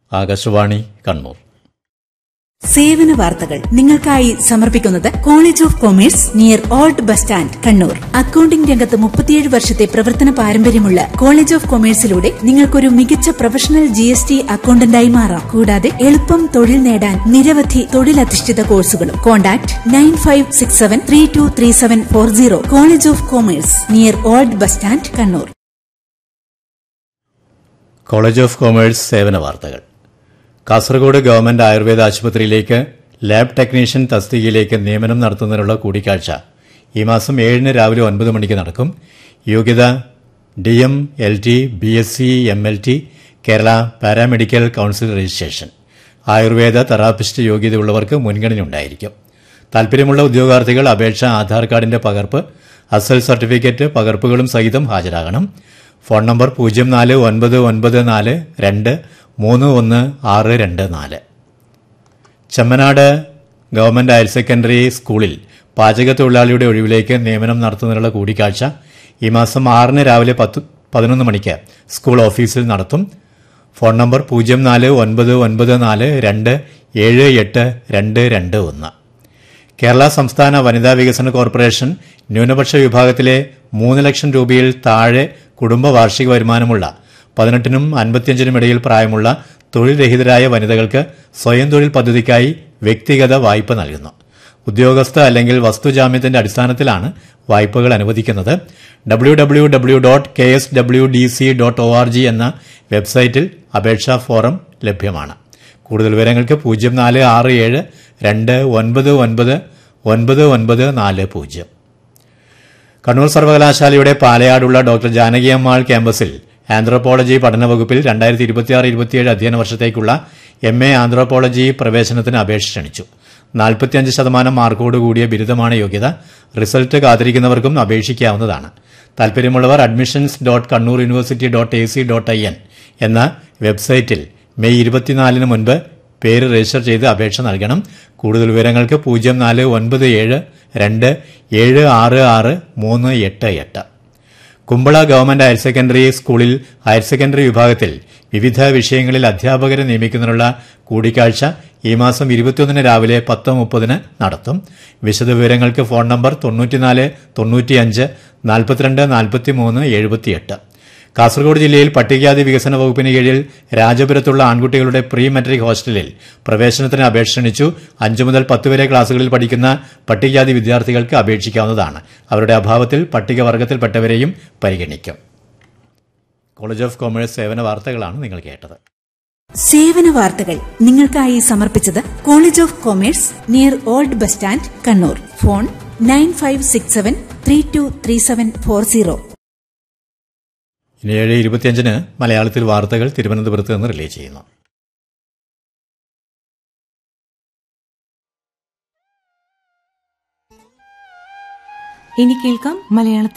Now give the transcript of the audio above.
ആകാശവാണി കണ്ണൂർ സേവന വാർത്തകൾ നിങ്ങൾക്കായി സമർപ്പിക്കുന്നത് college of commerce near old bus stand Kannur accounting രംഗത്ത് മുപ്പത്തിയേഴ് വർഷത്തെ പ്രവർത്തന പാരമ്പര്യമുള്ള കോളേജ് ഓഫ് കൊമേഴ്സിലൂടെ നിങ്ങൾക്കൊരു മികച്ച പ്രൊഫഷണൽ ജി എസ് ടി അക്കൌണ്ടന്റായി മാറാം കൂടാതെ എളുപ്പം തൊഴിൽ നേടാൻ നിരവധി തൊഴിലധിഷ്ഠിത കോഴ്സുകളും contact nine five six seven three two three seven four zero college of commerce near old bus stand Kannur college of commerce സേവന വാർത്തകൾ കാസർഗോഡ് ഗവൺമെന്റ് ആയുർവേദ ആശുപത്രിയിലേക്ക് ലാബ് ടെക്നീഷ്യൻ തസ്തികയിലേക്ക് നിയമനം നടത്തുന്നതിനുള്ള കൂടിക്കാഴ്ച ഈ മാസം ഏഴിന് രാവിലെ ഒൻപത് മണിക്ക് നടക്കും യോഗ്യത D M L T B S C M L T Kerala paramedical council registration Ayurveda therapist യോഗ്യതയുള്ളവർക്ക് മുൻഗണന ഉണ്ടായിരിക്കും താൽപര്യമുള്ള ഉദ്യോഗാർത്ഥികൾ അപേക്ഷ ആധാർ കാർഡിന്റെ പകർപ്പ് അസൽ സർട്ടിഫിക്കറ്റ് പകർപ്പുകളും സഹിതം ഹാജരാകണം ഫോൺ നമ്പർ പൂജ്യം നാല് ഒൻപത് ഒൻപത് നാല് രണ്ട് മൂന്ന് ഒന്ന് ആറ് രണ്ട് നാല് ചെമ്മനാട് ഗവൺമെന്റ് ഹയർ സെക്കൻഡറി സ്കൂളിൽ പാചക തൊഴിലാളിയുടെ ഒഴിവിലേക്ക് നിയമനം നടത്തുന്നതിനുള്ള കൂടിക്കാഴ്ച ഈ മാസം ആറിന് രാവിലെ പത്ത് പതിനൊന്ന് മണിക്ക് സ്കൂൾ ഓഫീസിൽ നടത്തും ഫോൺ നമ്പർ പൂജ്യം നാല് ഒൻപത് ഒൻപത് നാല് രണ്ട് ഏഴ് എട്ട് രണ്ട് രണ്ട് ഒന്ന് കേരള സംസ്ഥാന വനിതാ വികസന കോർപ്പറേഷൻ ന്യൂനപക്ഷ വിഭാഗത്തിലെ മൂന്ന് ലക്ഷം രൂപയിൽ താഴെ കുടുംബ വാർഷിക വരുമാനമുള്ള പതിനെട്ടിനും അൻപത്തിയഞ്ചിനും ഇടയിൽ പ്രായമുള്ള തൊഴിൽ രഹിതരായ വനിതകൾക്ക് സ്വയം തൊഴിൽ പദ്ധതിക്കായി വ്യക്തിഗത വായ്പ നൽകുന്നു ഉദ്യോഗസ്ഥ അല്ലെങ്കിൽ വസ്തുജാമ്യത്തിന്റെ അടിസ്ഥാനത്തിലാണ് വായ്പകൾ അനുവദിക്കുന്നത് W W W dot K S W D C dot O R G എന്ന വെബ്സൈറ്റിൽ അപേക്ഷാ ഫോറം ലഭ്യമാണ് കൂടുതൽ വിവരങ്ങൾക്ക് പൂജ്യം നാല് ആറ് ഏഴ് രണ്ട് ഒൻപത് ഒൻപത് ഒൻപത് ഒൻപത് നാല് പൂജ്യം കണ്ണൂർ സർവകലാശാലയുടെ പാലയാടുള്ള ഡോക്ടർ ജാനകി അമ്മാൾ ക്യാമ്പസിൽ ആന്ത്രോപോളജി പഠന വകുപ്പിൽ രണ്ടായിരത്തി ഇരുപത്തിയാറ് ഇരുപത്തിയേഴ് അധ്യയന വർഷത്തേക്കുള്ള എം എ ആന്ത്രോപോളജി പ്രവേശനത്തിന് അപേക്ഷ ക്ഷണിച്ചു നാൽപ്പത്തിയഞ്ച് ശതമാനം മാർക്കോട് കൂടിയ ബിരുദമാണ് യോഗ്യത റിസൾട്ട് കാത്തിരിക്കുന്നവർക്കും അപേക്ഷിക്കാവുന്നതാണ് താൽപര്യമുള്ളവർ admissions dot Kannur university dot A C dot I N എന്ന വെബ്സൈറ്റിൽ മെയ് ഇരുപത്തിനാലിന് മുൻപ് പേര് രജിസ്റ്റർ ചെയ്ത് അപേക്ഷ നൽകണം കൂടുതൽ വിവരങ്ങൾക്ക് പൂജ്യം നാല് ഒൻപത് ഏഴ് രണ്ട് ഏഴ് ആറ് ആറ് മൂന്ന് എട്ട് എട്ട് കുമ്പള ഗവൺമെന്റ് ഹയർ സെക്കൻഡറി സ്കൂളിൽ ഹയർ സെക്കൻഡറി വിഭാഗത്തിൽ വിവിധ വിഷയങ്ങളിൽ അധ്യാപകരെ നിയമിക്കുന്നതിനുള്ള കൂടിക്കാഴ്ച ഈ മാസം ഇരുപത്തിയൊന്നിന് രാവിലെ പത്ത് മുപ്പതിന് നടത്തും വിശദവിവരങ്ങൾക്ക് ഫോൺ നമ്പർ തൊണ്ണൂറ്റിനാല് തൊണ്ണൂറ്റിയഞ്ച് നാൽപ്പത്തിരണ്ട് നാൽപ്പത്തിമൂന്ന് എഴുപത്തിയെട്ട് കാസർഗോഡ് ജില്ലയിൽ പട്ടികജാതി വികസന വകുപ്പിന് കീഴിൽ രാജപുരത്തുള്ള ആൺകുട്ടികളുടെ പ്രീ മെട്രിക് ഹോസ്റ്റലിൽ പ്രവേശനത്തിന് അപേക്ഷ ക്ഷണിച്ചു അഞ്ചു മുതൽ പത്ത് വരെ ക്ലാസുകളിൽ പഠിക്കുന്ന പട്ടികജാതി വിദ്യാർത്ഥികൾക്ക് അപേക്ഷിക്കാവുന്നതാണ് അവരുടെ അഭാവത്തിൽ പട്ടികവർഗത്തിൽപ്പെട്ടവരെയും പരിഗണിക്കും കോളേജ് ഓഫ് കൊമേഴ്സ് സേവന വാർത്തകളാണ് നിങ്ങൾ കേട്ടത് സേവന വാർത്തകൾ നിങ്ങൾക്കായി സമർപ്പിച്ചത് college of commerce near old bus stand Kannur phone nine five six seven three two three seven four zero ഇനി ഏഴ് ഇരുപത്തിയഞ്ചിന് മലയാളത്തിൽ വാർത്തകൾ തിരുവനന്തപുരത്ത് നിന്ന് റിലേ ചെയ്യുന്നു ഇനി കേൾക്കാം മലയാളത്തിൽ